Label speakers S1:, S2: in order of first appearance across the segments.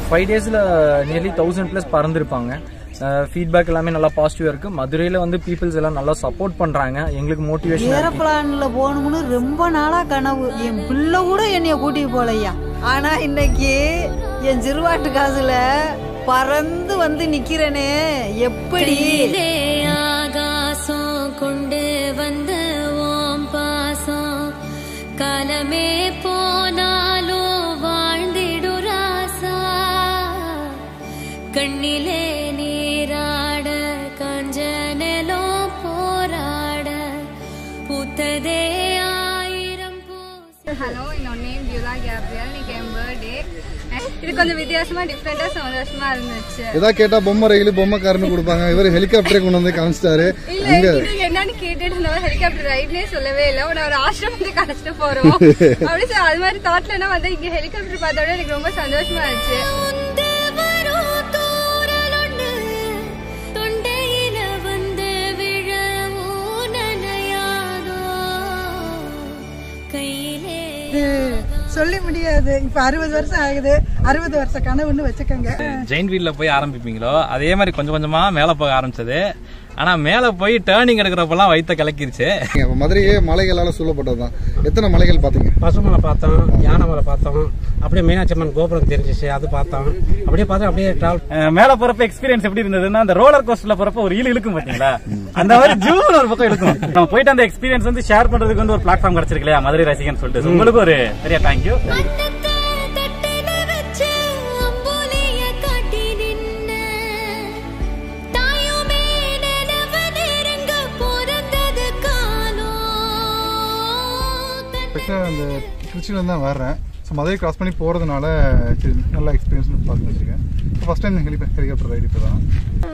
S1: five டேஸில் nearly thousand plus பறந்துருப்பாங்க feedback எல்லாமே நல்லா பாசிட்டிவாக இருக்குது மதுரையில் வந்து பீப்புள்ஸ் எல்லாம் நல்லா சப்போர்ட் பண்ணுறாங்க எங்களுக்கு மோட்டிவேஷன்
S2: ஏரோப்ளான்ல போகணும்னு ரொம்ப நாளா கனவு என் பிள்ளை கூட என்னைய கூட்டிட்டு போலையா ஆனா இன்னைக்கு என் சிறுவாட்டு காசுல பறந்து வந்து நிக்கிறனே எப்படி
S3: கையிலே ஆகாசம் கொண்டு வந்த ஓம் பாசம் காலமே போனாலும் வாழ்ந்திடு ராசா கண்ணிலே நீராட கஞ்சனலோ போராட பூத்ததே ஆயிரம் பூ
S4: ஹலோ என்னோட நேம் பியூலா கேப்ரியல் இன்னைக்கு என் பர்த்டே இது கொஞ்சம் வித்தியாசமா டிஃப்ரெண்டா சந்தோஷமா இருந்துச்சு
S5: ஏதா கேட்டா பொம்மை ரயில் பொம்மை காருன்னு கொடுப்பாங்க இவர் ஹெலிகாப்டரே கொண்டு வந்து காமிச்சிட்டாரு
S4: இல்ல இது என்னன்னு கேட்டுட்டு இருந்தவங்க ஹெலிகாப்டர் ரைட்லயே சொல்லவே இல்லை நான் ஒரு ஆசிரமத்துக்கு அழைச்சிட்டு போறோம் அப்படி சொல்லி அது மாதிரி தாட்ல வந்து இங்க ஹெலிகாப்டர் பார்த்தோட எனக்கு ரொம்ப சந்தோஷமா இருந்துச்சு
S3: வந்து வரும் தூறலொன்னு தொண்டையில வந்து விழவும் நனையாதோ கையிலே
S6: சொல்ல முடியாது இப்ப அறுபது வருஷம் ஆகுது அறுபது வருஷ கனவுன்னு வச்சுக்கோங்க
S7: ஜெயின் வீல்ல போய் ஆரம்பிப்பீங்களோ அதே மாதிரி கொஞ்சம் கொஞ்சமா மேல போக ஆரம்பிச்சது ஆனா மேல போய் டேர்னிங் எடுக்கிறப்பெல்லாம் வயித்த கலக்கிருச்சு
S5: இப்ப மதுரையே மலைகளால சூழப்பட்டதுதான் எத்தனை மலைகள் பாத்தீங்க
S8: பசுமலை பார்த்தோம் யானை மலை பார்த்தோம் அப்படியே மீனாட்சி அம்மன் கோபுரம் தெரிஞ்சிச்சு அது பார்த்தோம் அப்படியே பார்த்தா அப்படியே டிராவல்
S7: மேல போறப்ப எக்ஸ்பீரியன்ஸ் எப்படி இருந்ததுன்னா அந்த ரோலர் கோஸ்டர்ல போறப்ப ஒரு இழு இழுக்கும் பாத்தீங்களா அந்த மாதிரி ஜூன் ஒரு பக்கம் இழுக்கும் நம்ம போயிட்டு அந்த எக்ஸ்பீரியன்ஸ் வந்து ஷேர் பண்றதுக்கு வந்து ஒரு பிளாட்ஃபார்ம் கிடைச்சிருக்கு இல்லையா மதுரை ரசிகன் சொல்லிட்டு உங்களுக்கு ஒரு பெரிய தேங்க்யூ
S3: அன்னத்தை தட்டில வச்சு அம்புலிய காட்டி நின்ன தாயுமே நிலவு நெருங்க பிறந்தது காலம்
S5: ஸ்பெஷலாக அந்த திருச்சியில தான் வர்றேன் ஸோ மதுரை கிராஸ் பண்ணி போகிறதுனால நல்ல எக்ஸ்பீரியன்ஸ் பார்த்து வச்சுருக்கேன் so first time heli helicopter ride இப்போ தான்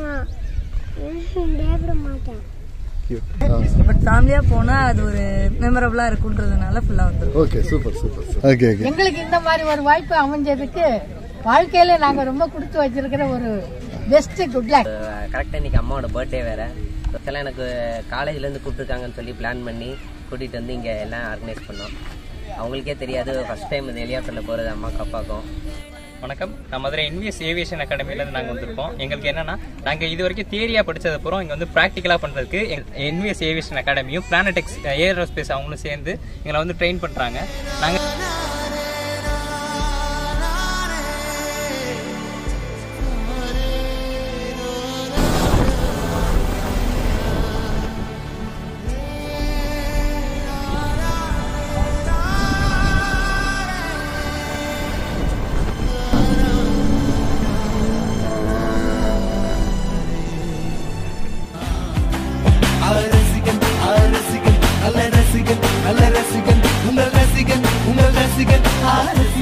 S2: பட் ஃபேமிலியா போனா அது ஒரு மெமரபிளா இருக்குன்றதுனால ஃபுல்லா வந்துரும்
S5: okay super super okay okay
S6: எங்களுக்கு இந்த மாதிரி ஒரு வாய்ப்பு அமைஞ்சதுக்கு வாழ்க்கையில நாங்க ரொம்ப கொடுத்து வச்சிருக்கிற ஒரு பெஸ்ட் குட் லக்
S9: கரெக்டாக இன்னைக்கு அம்மாவோட பர்த்டே வேற ஸ்பெஷலாக எனக்கு காலேஜ்லேருந்து கூப்பிட்டுருக்காங்கன்னு சொல்லி பிளான் பண்ணி கூட்டிகிட்டு வந்து இங்கே எல்லாம் ஆர்கனைஸ் பண்ணோம் அவங்களுக்கே தெரியாது ஃபர்ஸ்ட் டைம் இந்த ஹெலிகாப்டரில் போகிறது அம்மாவுக்கு அப்பாவுக்கும்
S7: வணக்கம் நான் மதுரை என்விஎஸ் ஏவியேஷன் அகாடமிலேருந்து நாங்கள் வந்திருக்கோம் எங்களுக்கு என்னன்னா நாங்கள் இது வரைக்கும் தியரியாக படிச்சது அப்புறம் இங்கே வந்து ப்ராக்டிக்கலாக பண்ணுறதுக்கு என்விஎஸ் ஏவியேஷன் அகாடமியும் பிளானடெக்ஸ் ஏரோஸ்பேஸ் அவங்களும் சேர்ந்து எங்களை வந்து ட்ரெயின் பண்ணுறாங்க நாங்கள்
S10: நல்ல ரசிகன் நல்ல ரசிகன் உங்கள் ரசிகன் உங்கள் ரசிகன் ஆர்